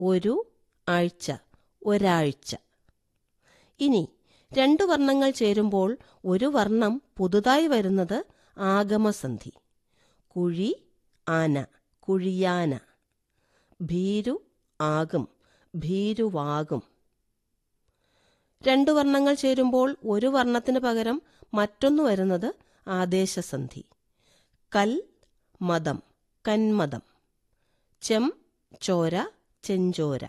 ഒരു ആഴ്ച ഒരാഴ്ച ഇനി രണ്ടു വർണ്ണങ്ങൾ ചേരുമ്പോൾ ഒരു വർണ്ണം പുതുതായി വരുന്നത് ആഗമസന്ധി കുഴി ആന കുഴിയാന ഭീരു ആകും ഭീരുവാകും രണ്ടു വർണ്ണങ്ങൾ ചേരുമ്പോൾ ഒരു വർണ്ണത്തിന് പകരം മറ്റൊന്നു വരുന്നത് ആദേശസന്ധി കൽ മദം കന്മദം ചെം ചോര ചെഞ്ചോര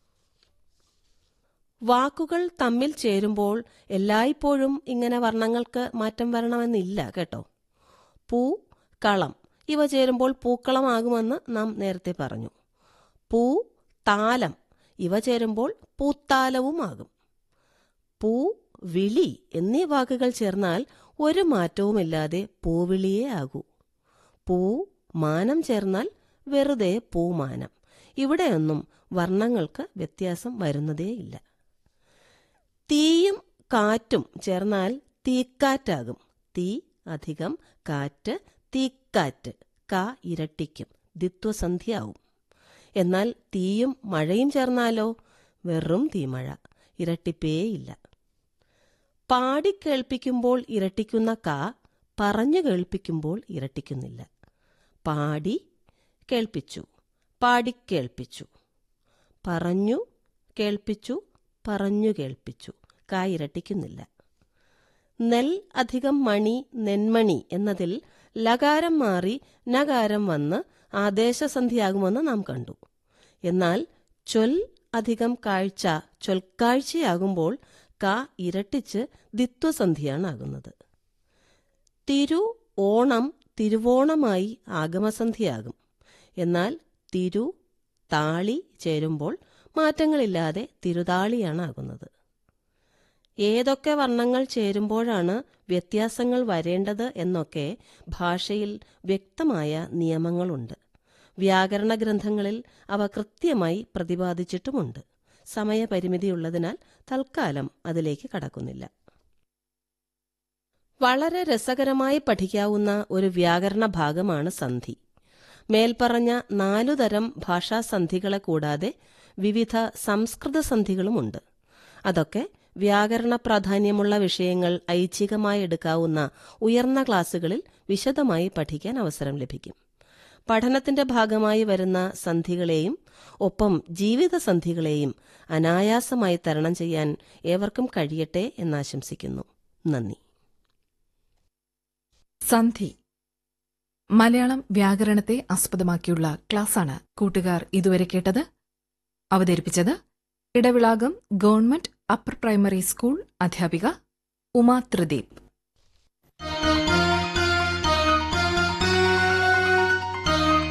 വാക്കുകൾ തമ്മിൽ ചേരുമ്പോൾ എല്ലായ്പ്പോഴും ഇങ്ങനെ വർണ്ണങ്ങൾക്ക് മാറ്റം വരണമെന്നില്ല കേട്ടോ പൂ കളം ഇവ ചേരുമ്പോൾ പൂക്കളമാകുമെന്ന് നാം നേരത്തെ പറഞ്ഞു പൂ താലം ഇവ ചേരുമ്പോൾ പൂത്താലവുമാകും പൂ വിളി എന്നീ വാക്കുകൾ ചേർന്നാൽ ഒരു മാറ്റവുമില്ലാതെ പൂവിളിയേ ആകൂ പൂ മാനം ചേർന്നാൽ വെറുതെ പൂമാനം ഇവിടെയൊന്നും വർണ്ണങ്ങൾക്ക് വ്യത്യാസം വരുന്നതേയില്ല തീയും കാറ്റും ചേർന്നാൽ തീക്കാറ്റാകും തീ അധികം കാറ്റ് തീക്കാറ്റ് ക ഇരട്ടിക്കും ദിത്വസന്ധ്യയാവും എന്നാൽ തീയും മഴയും ചേർന്നാലോ വെറും തീമഴ ഇരട്ടിപ്പേയില്ല പാടി കേൾപ്പിക്കുമ്പോൾ ഇരട്ടിക്കുന്ന ക പറഞ്ഞു കേൾപ്പിക്കുമ്പോൾ ഇരട്ടിക്കുന്നില്ല പാടി കേൾപ്പിച്ചു പാടിക്കേൾപ്പിച്ചു പറഞ്ഞു കേൾപ്പിച്ചു പറഞ്ഞു കേൾപ്പിച്ചു ക ഇരട്ടിക്കുന്നില്ല നെൽ അധികം മണി നെന്മണി എന്നതിൽ ലകാരം മാറി നകാരം വന്ന് ആദേശസന്ധിയാകുമെന്ന് നാം കണ്ടു എന്നാൽ ചൊൽ അധികം കാഴ്ച ചൊൽക്കാഴ്ചയാകുമ്പോൾ ക ഇരട്ടിച്ച് ദിത്വസന്ധിയാണ് ആകുന്നത് തിരു ഓണം തിരുവോണമായി ആഗമസന്ധിയാകും എന്നാൽ തിരു താളി ചേരുമ്പോൾ മാറ്റങ്ങളില്ലാതെ തിരുതാളിയാണ് ആകുന്നത് ഏതൊക്കെ വർണ്ണങ്ങൾ ചേരുമ്പോഴാണ് വ്യത്യാസങ്ങൾ വരേണ്ടത് എന്നൊക്കെ ഭാഷയിൽ വ്യക്തമായ നിയമങ്ങളുണ്ട് വ്യാകരണ ഗ്രന്ഥങ്ങളിൽ അവ കൃത്യമായി പ്രതിപാദിച്ചിട്ടുമുണ്ട് സമയപരിമിതിയുള്ളതിനാൽ തൽക്കാലം അതിലേക്ക് കടക്കുന്നില്ല വളരെ രസകരമായി പഠിക്കാവുന്ന ഒരു വ്യാകരണ ഭാഗമാണ് സന്ധി മേൽപ്പറഞ്ഞ നാലുതരം ഭാഷാസന്ധികളെ കൂടാതെ വിവിധ സംസ്കൃത സന്ധികളുമുണ്ട് അതൊക്കെ വ്യാകരണ പ്രാധാന്യമുള്ള വിഷയങ്ങൾ ഐച്ഛികമായി എടുക്കാവുന്ന ഉയർന്ന ക്ലാസുകളിൽ വിശദമായി പഠിക്കാൻ അവസരം ലഭിക്കും പഠനത്തിന്റെ ഭാഗമായി വരുന്ന സന്ധികളെയും ഒപ്പം ജീവിതസന്ധികളെയും അനായാസമായി തരണം ചെയ്യാൻ ഏവർക്കും കഴിയട്ടെ എന്നാശംസിക്കുന്നു നന്ദി സന്ധി മലയാളം വ്യാകരണത്തെ ആസ്പദമാക്കിയുള്ള ക്ലാസ്സാണ് കൂട്ടുകാർ ഇതുവരെ കേട്ടത് അവതരിപ്പിച്ചത് Edavilakam government upper primary school അധ്യാപിക ഉമാ ത്രിദീപ്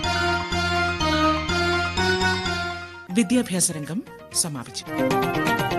വിദ്യാഭ്യാസ രംഗം സമാപിച്ചു